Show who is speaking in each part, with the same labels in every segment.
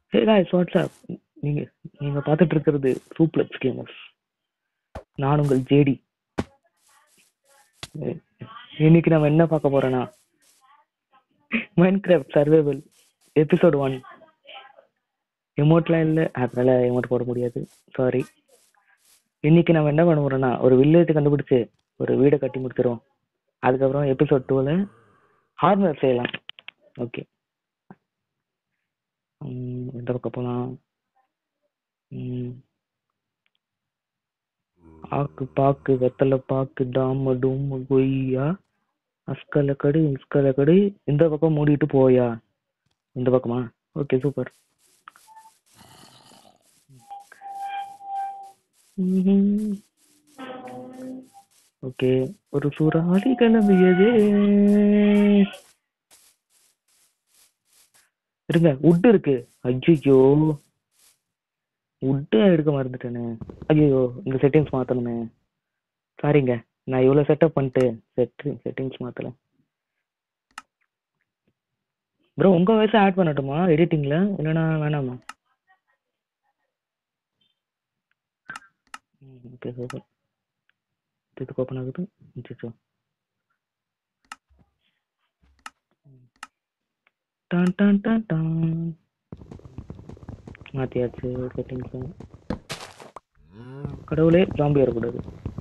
Speaker 1: Hey guys WhatsApp நீங்க நீங்க பார்த்துட்டு இருக்கிறது சூப்ளெக்ஸ் கேமர்ஸ் நான் உங்கள் ஜேடி இன்னைக்கு நம்ம என்ன பார்க்க போறோம்னா மைன்கிராஃப்ட் சர்வைவல் எபிசோட் ஒன் எமோட்லாம் இல்லை அதனால எமோட் போட முடியாது சாரி இன்னைக்கு நம்ம என்ன பண்ண போறோம்னா ஒரு வில்லேஜ் கண்டுபிடிச்சு ஒரு வீடை கட்டி முடிச்சிருவோம் அதுக்கப்புறம் எபிசோட் டூல ஹார்னர் செய்யலாம் ஓகே எந்த பக்கம் போகலாம் ம். ஆக்கு பாக்கு வெத்தலை பாக்கு டாம டூமு கொய்யா அஸ்கல கடு இஸ்கல கடு இந்த பக்கம் மூடிட்டு போயா இந்த பக்கமா ஓகே சூப்பர் ஓகே ஒரு சூறாவளி கிளம்பியதே இருங்க உட் இருக்கு ஐயோ உட்டு எடுக்க மறந்துட்டேனே ஐயோ இந்த செட்டிங்ஸ் மாத்தணுமே சாரிங்க நான் இவ்வளவு செட்டப் பண்ணிட்டு செட் செட்டிங்ஸ் மாத்தல ப்ரோ உங்க வயசு ஆட் பண்ணட்டுமா எடிட்டிங்ல இல்லைன்னா வேணாமா ஓகே சூப்பர் இதுக்கு ஓப்பன் ஆகுது அச்சச்சோ. டான் டான் டான் டான் மாத்தியாச்சு செட்டிங்ஸ் கடவுளே ஜாம்பி வரக்கூடாது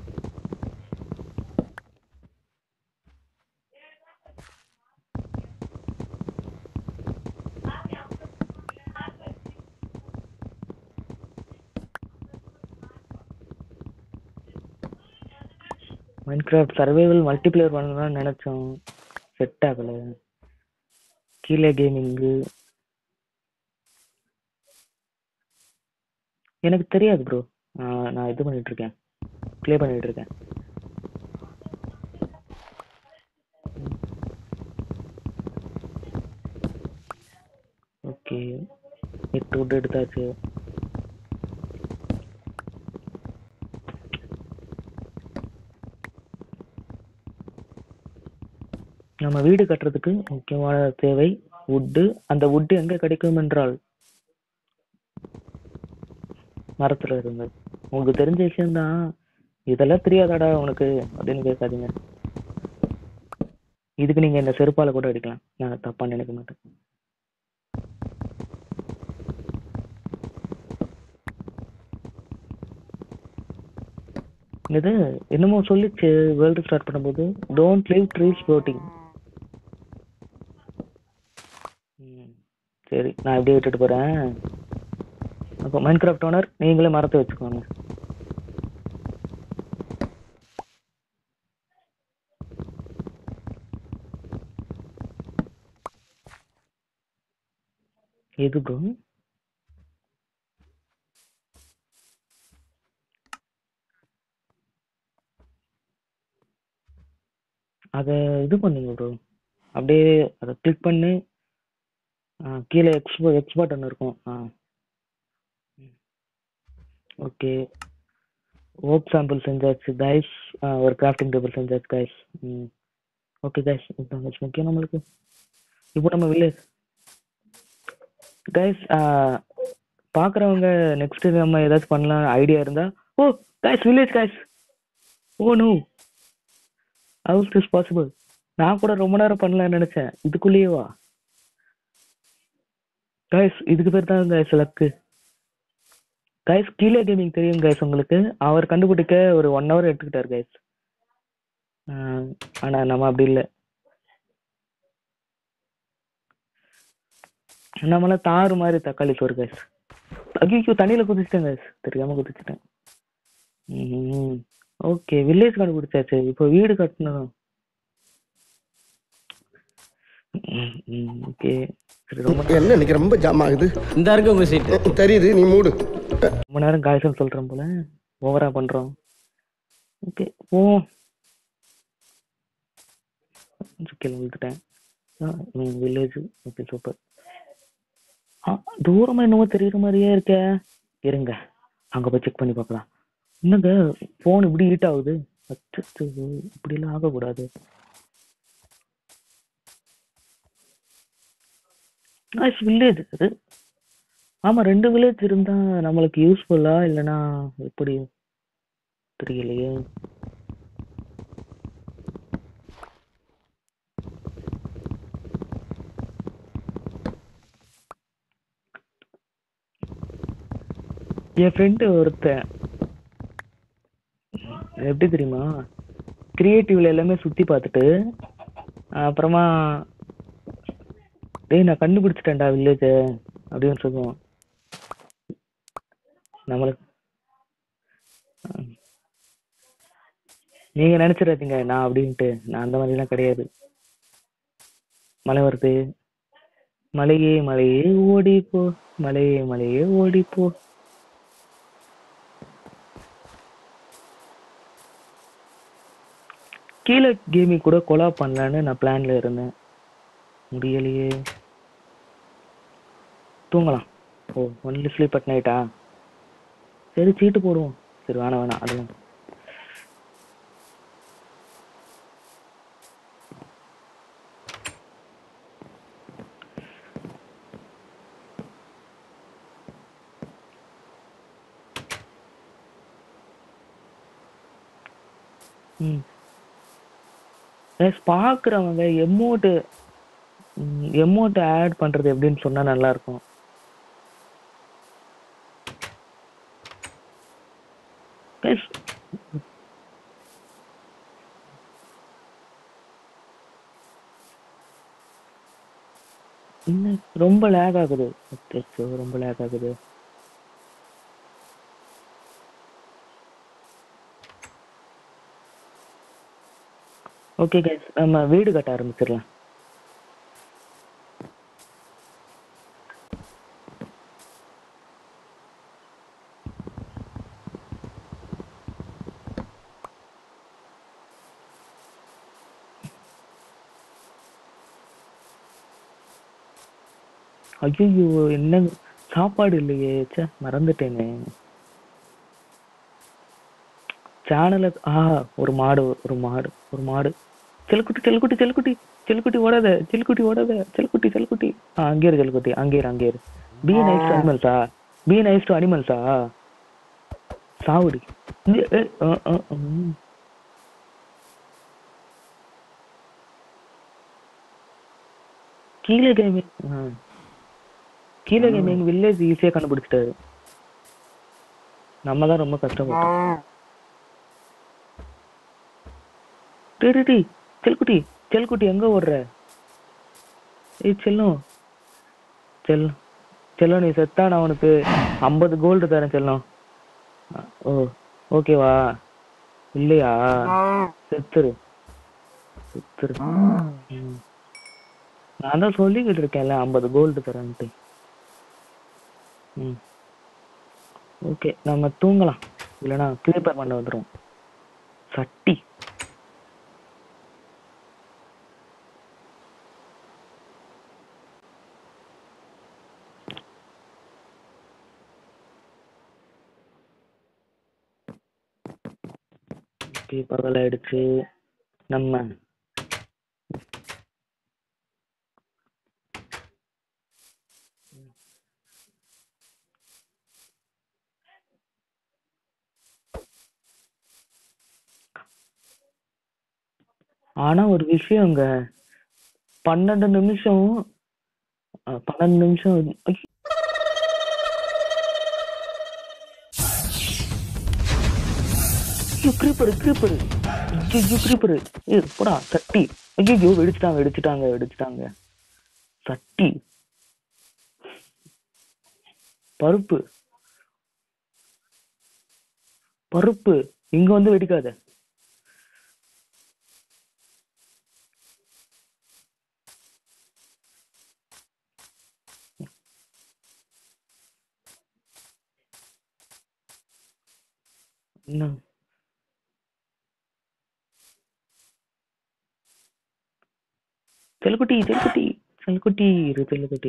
Speaker 1: மைன்கிராஃப்ட் சர்வைவல் மல்டிப்ளேயர் பண்ணலாம்னு நினைச்சோம் செட் ஆகல கீழே கேமிங்கு எனக்கு தெரியாது ப்ரோ நான் இது பண்ணிட்டு இருக்கேன் ப்ளே பண்ணிட்டு இருக்கேன் ஓகே எட்டு விட்டு எடுத்தாச்சு நம்ம வீடு கட்டுறதுக்கு முக்கியமான தேவை வுட்டு அந்த வுட்டு எங்க கிடைக்கும் என்றால் மரத்துல இருந்து உங்களுக்கு தெரிஞ்ச விஷயம்தான் இதெல்லாம் தெரியாதாடா உனக்கு அப்படின்னு கேட்காதீங்க இதுக்கு நீங்க இந்த செருப்பால கூட அடிக்கலாம் நான் தப்பா நினைக்க மாட்டேன் இது என்னமோ சொல்லிச்சு வேர்ல்டு ஸ்டார்ட் பண்ணும்போது டோன்ட் லீவ் ட்ரீஸ் ஃப்ளோட்டிங் சரி நான் இப்படியே விட்டுட்டு போறேன் அப்போ மைன்கிராஃப்ட் ஓனர் நீங்களே மரத்தை வச்சுக்கோங்க எது ப்ரோ அதை இது பண்ணுங்க ப்ரோ அப்படியே அதை கிளிக் பண்ணி ஆ, கீழே எக்ஸ்போ எக்ஸ் பட்டன் இருக்கும் ஆ ஓகே ஓக் சாம்பிள் செஞ்சாச்சு கைஸ் ஒரு கிராஃப்டிங் டேபிள் செஞ்சாச்சு கைஸ் ம் ஓகே கைஸ் இப்போ முக்கியம் நம்மளுக்கு இப்போ நம்ம வில்லேஜ் கைஸ் பார்க்குறவங்க நெக்ஸ்ட் நம்ம ஏதாச்சும் பண்ணலாம் ஐடியா இருந்தா oh guys village guys oh no house this possible நான் கூட ரொம்ப நேரம் பண்ணலாம்னு நினைச்சேன் இதுக்குள்ளேயேவா கைஸ் இதுக்கு பேர் தான் கைஸ் லக்கு கைஸ் கீழே கேமிங் தெரியும் கைஸ் உங்களுக்கு அவர் கண்டுபிடிக்க ஒரு ஒன் ஹவர் எடுத்துக்கிட்டார் கைஸ் ஆனா நம்ம அப்படி இல்லை நம்மளாம் தாறு மாதிரி தக்காளி சோறு கைஸ் ஐயோ தண்ணியில குதிச்சிட்டேன் கைஸ் தெரியாம குதிச்சிட்டேன் ஓகே வில்லேஜ் கண்டுபிடிச்சாச்சு இப்போ வீடு கட்டணும் ஓகே சரி ரொம்ப
Speaker 2: என்ன இன்னைக்கு ரொம்ப ஜாம் ஆகுது
Speaker 3: இந்த இருக்கு உங்க சீட்டு
Speaker 2: தெரியுது நீ மூடு
Speaker 1: ரொம்ப நேரம் காய்ச்சல் சொல்றேன் போல ஓவரா பண்றோம் ஓகே ஓ கீழே விழுந்துட்டேன் வில்லேஜ் ஓகே சூப்பர் தூரமா என்னமோ தெரியுற மாதிரியே இருக்க இருங்க அங்க போய் செக் பண்ணி பார்க்கலாம் என்னங்க போன் இப்படி ஹீட் ஆகுது அச்சச்சோ, இப்படி எல்லாம் ஆகக்கூடாது வில்லேஜ் அது ஆமா ரெண்டு வில்லேஜ் இருந்தா நம்மளுக்கு யூஸ்ஃபுல்லா இல்லனா எப்படி தெரியலையே என் ஃப்ரெண்டு ஒருத்தன் எப்படி தெரியுமா கிரியேட்டிவ்ல எல்லாமே சுத்தி பார்த்துட்டு அப்புறமா டேய் நான் கண்டுபிடிச்சிட்டேன்டா வில்லேஜ் அப்படின்னு சொல்லுவான் நம்மளுக்கு அஹ், நீங்க நினைச்சிடாதீங்க நான் அப்படின்ட்டு நான் அந்த மாதிரிலாம் கிடையாது மழை வருது மலையே மலையே ஓடி போ மலையே மலையே ஓடி போ கீழே கேமிங் கூட கொலா பண்ணலான்னு நான் பிளான்ல இருந்தேன் முடியலையே தூங்கலாம் ஓ ஒன்லி ஸ்லீப் அட் நைட்டா சரி சீட்டு போடுவோம் சரி வேணாம் வேணாம் அதெல்லாம் ம் பார்க்குறவங்க எமௌண்ட்டு எமௌண்ட் ஆட் பண்றது எப்படின்னு சொன்னா நல்லா இருக்கும் Guys, என்ன ரொம்ப லேக் ஆகுது அச்சச்சோ, ரொம்ப லேக் ஆகுது ஓகே கைஸ் நம்ம வீடு கட்ட ஆரம்பிச்சிடலாம் ஐயோ என்ன சாப்பாடு இல்லையே ச்சே மறந்துட்டேனே சேனல ஆ ஒரு மாடு ஒரு மாடு ஒரு மாடு செல்குட்டி செல்குட்டி செல்குட்டி செல்குட்டி ஓடாத செல்குட்டி ஓடாத செல்குட்டி செல்குட்டி ஆ அங்கே இரு செல்குட்டி அங்கே இரு அங்கே இரு பி நைஸ் டு அனிமல்ஸா பி நைஸ் டு அனிமல்ஸா சாவுடி இங்க, ஏ, ஆ, ஆ, ம். கீழே கேமிங் கீழே கேமிங் வில்லேஜ் ஈஸியா கண்டுபிடிச்சிட்டாரு நம்ம தான் ரொம்ப கஷ்டப்பட்டோம் டேய் டேய், டேய் செல்குட்டி செல்குட்டி எங்க ஓடுற ஏய் செல்லம் செல்லம் செல்லம் நீ செத்தா நான் உனக்கு ஐம்பது கோல்டு தரேன் செல்லம் அ- ஓ ஓகேவா இல்லையா செத்துரு செத்துரு ம். நான் தான் சொல்லிக்கிட்டு இருக்கேன்ல ஐம்பது கோல்டு தரேன்ட்டு ம் ஓகே நம்ம தூங்கலாம் இல்லைன்னா கிளீப்பர் பண்ண வந்துடும் சட்டி ஓகே பரவாயில்ல நம்ம ஆனா ஒரு விஷயங்க பன்னெண்டு நிமிஷம் அஹ், பன்னெண்டு நிமிஷம் ஐயோ. ஐயோ creeper creeper ஐயோ creeper ஏய் போடா சட்டி ஐயோ வெடிச்சிட்டாங்க வெடிச்சிட்டாங்க வெடிச்சிட்டாங்க சட்டி பருப்பு பருப்பு இங்க வந்து வெடிக்காத என்ன செல்குட்டி செல்குட்டி செல்குட்டி இரு செல்குட்டி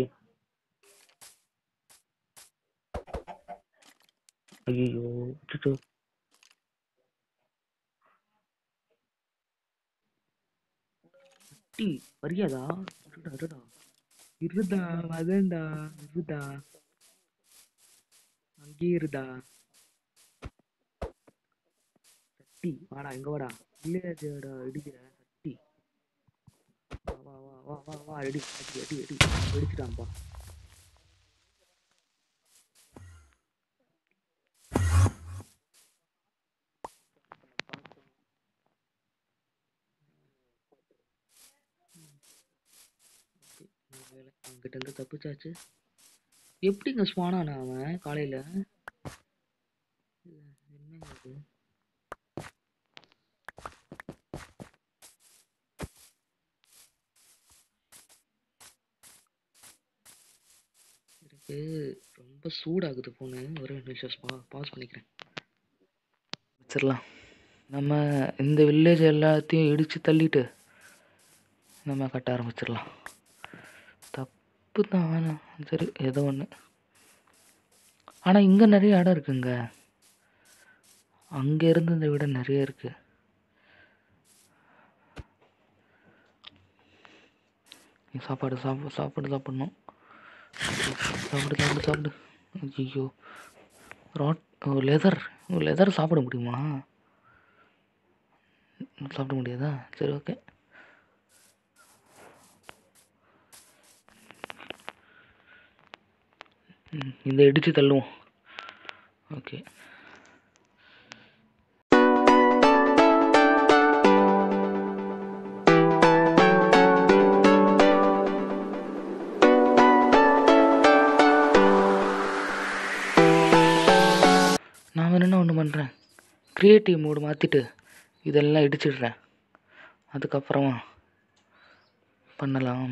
Speaker 1: ஐயோ அச்சச்சோ. குட்டி வரியாதா அடடா, அடடா. இருடா வரேன்டா இருடா இங்கே இருடா சட்டி வாடா இங்க வாடா வில்லேஜோட இடிக்கிற சட்டி வா வா வா வா வா வா அடி அடி அடி அடி வெடிச்சிட்டான்ப்பா வேலை அவன்கிட்ட இருந்து தப்பிச்சாச்சு எப்படிங்க ஸ்பானானா அவன் காலையில இல்ல, என்னங்க இது எனக்கு ரொம்ப சூடாகுது ஃபோனு ஒரு நிமிஷம் பா பாஸ் பண்ணிக்கிறேன் வச்சிடலாம் நம்ம இந்த வில்லேஜ் எல்லாத்தையும் இடித்து தள்ளிட்டு நம்ம கட்ட ஆரம்பிச்சிடலாம் தப்பு தான் வேணாம் சரி ஏதோ ஒன்று ஆனால் இங்கே நிறைய இடம் இருக்குங்க அங்கே இருந்ததை விட நிறைய இருக்கு நீ சாப்பாடு சாப்பிடு சாப்பாடு சாப்பிடணும் சாப்பிடு சாப்பிடு சாப்பிடு ஐயோ ராட் லெதர் லெதர் சாப்பிட முடியுமா சாப்பிட முடியாதா சரி ஓகே ம், இதை இடித்து தள்ளுவோம் ஓகே நான் வேணும்னா ஒன்று பண்ணுறேன் க்ரியேட்டிவ் மோடு மாற்றிட்டு இதெல்லாம் இடிச்சிடுறேன் அதுக்கப்புறமா பண்ணலாம்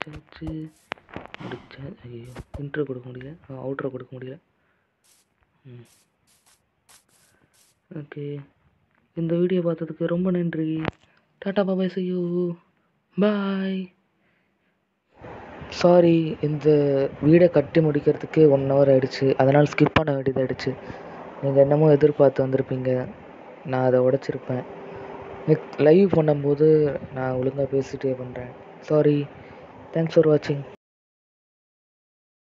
Speaker 1: முடிச்சாச்சு முடிச்சா ஐயோ இன்ட்ரோ கொடுக்க முடியல அவுட்ரோ கொடுக்க முடியல ம் ஓகே இந்த வீடியோ பார்த்ததுக்கு ரொம்ப நன்றி டாடா பாபாய் செய்யூ பாய் சாரி இந்த வீடை கட்டி முடிக்கிறதுக்கு ஒன் ஹவர் ஆயிடுச்சு அதனால் ஸ்கிப் பண்ண வேண்டியதாகிடுச்சு நீங்கள் என்னமோ எதிர்பார்த்து வந்திருப்பீங்க நான் அதை உடச்சிருப்பேன் நெக் லைவ் பண்ணும்போது நான் ஒழுங்காக பேசிட்டே பண்ணுறேன் சாரி தேங்க்ஸ் ஃபார் வாட்சிங்